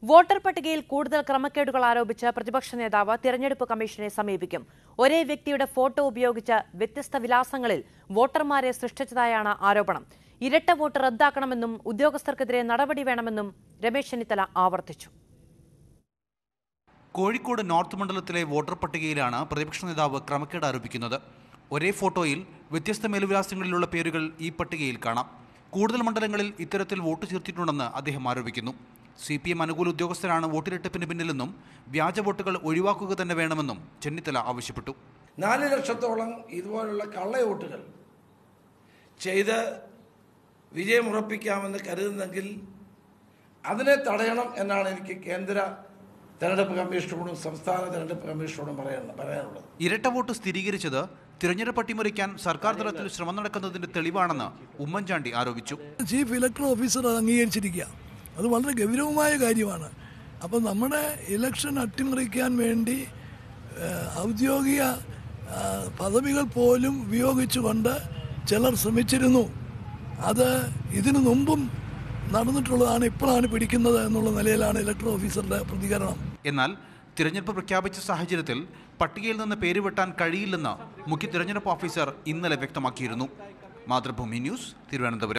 voter പട്ടികയിൽ കൂടുതൽ ക്രമക്കേടുകൾ ആരോപിച്ച് പ്രതിപക്ഷ നേതാവ് തിരഞ്ഞെടുപ്പ് കമ്മീഷനെ സമീപിക്കും ഒരേ വ്യക്തിയുടെ ഫോട്ടോ ഉപയോഗിച്ച് വ്യത്യസ്ത വിലാസങ്ങളിൽ വോട്ടർമാരെ സൃഷ്ടിച്ചതായാണ് ആരോപണം ഇരട്ട വോട്ട് റദ്ദാക്കണമെന്നും ഉദ്യോഗസ്ഥർക്കെതിരെ നടപടി വേണമെന്നും രമേശ് ചെന്നിത്തല ആവർത്തിച്ചു കോഴിക്കോട് നോർത്ത് മണ്ഡലത്തിലെ വോട്ടർ പട്ടികയിലാണ് പ്രതിപക്ഷ നേതാവ് ക്രമക്കേട് ആരോപിക്കുന്നത് ഒരേ ഫോട്ടോയിൽ വ്യത്യസ്ത മേൽവിലാസങ്ങളിലുള്ള പേരുകൾ ഈ പട്ടികയിൽ കാണാം കൂടുതൽ മണ്ഡലങ്ങളിൽ ഇത്തരത്തിൽ വോട്ട് ചേർത്തിട്ടുണ്ടെന്ന് അദ്ദേഹം ആരോപിക്കുന്നു സി പി എം അനുകൂല ഉദ്യോഗസ്ഥരാണ് വോട്ടിരട്ടിപ്പിന് പിന്നിലെന്നും വ്യാജ വോട്ടുകൾ ഒഴിവാക്കുക തന്നെ വേണമെന്നും ചെന്നിത്തല ആവശ്യപ്പെട്ടു നാല് ലക്ഷത്തോളം ഇതുപോലുള്ള കള്ളവോട്ടുകൾ ചെയ്ത് വിജയമുറപ്പിക്കാമെന്ന് കരുതുന്നെങ്കിൽ അതിനെ തടയണം എന്നാണ് എനിക്ക് കേന്ദ്ര തെരഞ്ഞെടുപ്പ് കമ്മീഷനോടും സംസ്ഥാന തെരഞ്ഞെടുപ്പ് കമ്മീഷനോടും പറയാൻ പറയാനുള്ളത് ഇരട്ട വോട്ട് സ്ഥിരീകരിച്ചത് തിരഞ്ഞെടുപ്പ് അട്ടിമറിക്കാൻ സർക്കാർ തലത്തിൽ ശ്രമം നടക്കുന്നതിന്റെ തെളിവാണെന്ന് ഉമ്മൻചാണ്ടി ആരോപിച്ചു ചീഫ് ഇലക്ടർ ഓഫീസർ അത് അംഗീകരിച്ചിരിക്കുക അത് വളരെ ഗൗരവമായ കാര്യമാണ് അപ്പോൾ നമ്മുടെ ഇലക്ഷൻ അട്ടിമറിക്കാൻ വേണ്ടി ഏഹ്, ഔദ്യോഗിക ആ, പദവികൾ പോലും ഉപയോഗിച്ചുകൊണ്ട് ചിലർ ശ്രമിച്ചിരുന്നു അത് ഇതിനു മുമ്പും നടന്നിട്ടുള്ളതാണ് ഇപ്പോഴാണ് പിടിക്കുന്നത് എന്നുള്ള നിലയിലാണ് ഇലക്ടർ ഓഫീസറുടെ പ്രതികരണം എന്നാൽ തിരഞ്ഞെടുപ്പ് പ്രഖ്യാപിച്ച സാഹചര്യത്തിൽ പട്ടികയിൽ നിന്ന് പേര് വെട്ടാൻ കഴിയില്ലെന്ന് മുഖ്യ തിരഞ്ഞെടുപ്പ് ഓഫീസർ ഇന്നലെ വ്യക്തമാക്കിയിരുന്നു മാതൃഭൂമി ന്യൂസ് തിരുവനന്തപുരം